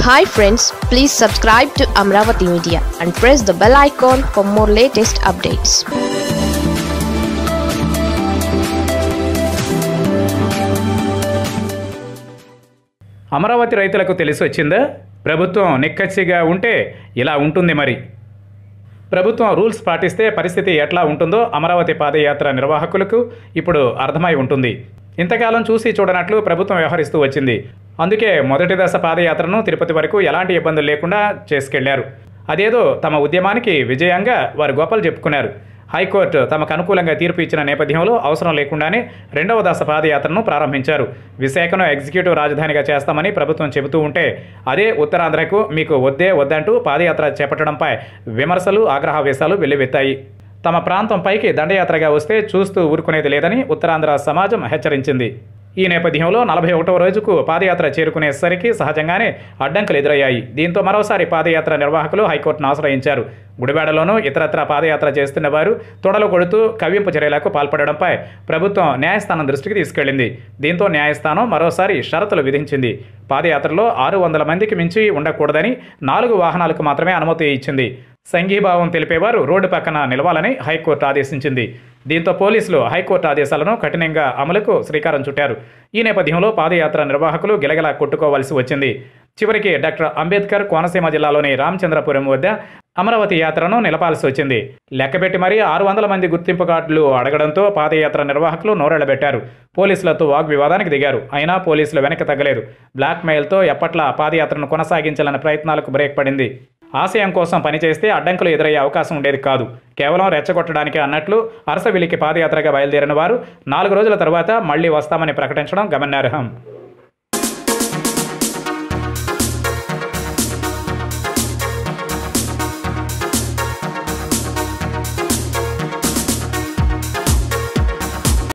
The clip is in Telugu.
hi friends please subscribe to Amaravati media and press the bell icon for more latest updates Amaravati రైతులకు తెలిసి వచ్చిందా ప్రభుత్వం నిక్కచ్చిగా ఉంటే ఇలా ఉంటుంది మరి ప్రభుత్వం రూల్స్ పాటిస్తే పరిస్థితి ఎట్లా ఉంటుందో అమరావతి పాదయాత్ర నిర్వాహకులకు ఇప్పుడు అర్థమై ఉంటుంది ఇంతకాలం చూసి చూడనట్లు ప్రభుత్వం వ్యవహరిస్తూ వచ్చింది అందుకే మొదటి దశ పాదయాత్రను తిరుపతి వరకు ఎలాంటి ఇబ్బందులు లేకుండా చేసుకెళ్లారు అదేదో తమ ఉద్యమానికి విజయంగా వారు గొప్పలు చెప్పుకున్నారు హైకోర్టు తమకు అనుకూలంగా తీర్పు ఇచ్చిన నేపథ్యంలో అవసరం లేకుండానే రెండవ దశ పాదయాత్రను ప్రారంభించారు విశాఖను ఎగ్జిక్యూటివ్ రాజధానిగా చేస్తామని ప్రభుత్వం చెబుతూ ఉంటే అదే ఉత్తరాంధ్రకు మీకు వద్దే వద్దంటూ పాదయాత్ర చేపట్టడంపై విమర్శలు ఆగ్రహావేశాలు వెల్లువెత్తాయి తమ ప్రాంతం పైకి దండయాత్రగా వస్తే చూస్తూ ఊరుకునేది లేదని ఉత్తరాంధ్ర సమాజం హెచ్చరించింది ఈ నేపథ్యంలో నలభై ఒకటవ రోజుకు పాదయాత్ర చేరుకునేసరికి సహజంగానే అడ్డంకులు ఎదురయ్యాయి దీంతో మరోసారి పాదయాత్ర నిర్వాహకులు హైకోర్టును ఆశ్రయించారు గుడివాడలోనూ ఇతరత్ర పాదయాత్ర చేస్తున్న వారు తొడలు కొడుతూ కవ్వింపు చర్యలకు పాల్పడడంపై ప్రభుత్వం న్యాయస్థానం దృష్టికి తీసుకెళ్లింది దీంతో న్యాయస్థానం మరోసారి షరతులు విధించింది పాదయాత్రలో ఆరు వందల మందికి మించి ఉండకూడదని నాలుగు వాహనాలకు మాత్రమే అనుమతి ఇచ్చింది సంఘీభావం తెలిపేవారు రోడ్డు పక్కన నిలవాలని హైకోర్టు ఆదేశించింది దీంతో పోలీసులు హైకోర్టు ఆదేశాలను కఠినంగా అమలుకు శ్రీకారం చుట్టారు ఈ నేపథ్యంలో పాదయాత్ర నిర్వాహకులు గిలగిలా కొట్టుకోవాల్సి వచ్చింది చివరికి డాక్టర్ అంబేద్కర్ కోనసీమ జిల్లాలోని రామచంద్రపురం వద్ద అమరావతి యాత్రను నిలపాల్సి వచ్చింది లెక్కపెట్టి మరీ ఆరు వందల మంది గుర్తింపు కార్డులు అడగడంతో పాదయాత్ర నిర్వాహకులు నోరెళ్లబెట్టారు పోలీసులతో వాగ్వివాదానికి దిగారు అయినా పోలీసులు వెనక్కి తగ్గలేదు బ్లాక్మెయిల్తో ఎప్పట్లా పాదయాత్రను కొనసాగించాలనే ప్రయత్నాలకు బ్రేక్ పడింది ఆశయం కోసం పనిచేస్తే అడ్డంకులు ఎదురయ్యే అవకాశం ఉండేది కాదు కేవలం రెచ్చగొట్టడానికి అన్నట్లు అరసవిలికి పాదయాత్రగా బయలుదేరిన వారు నాలుగు రోజుల తర్వాత మళ్లీ వస్తామని ప్రకటించడం గమనార్హం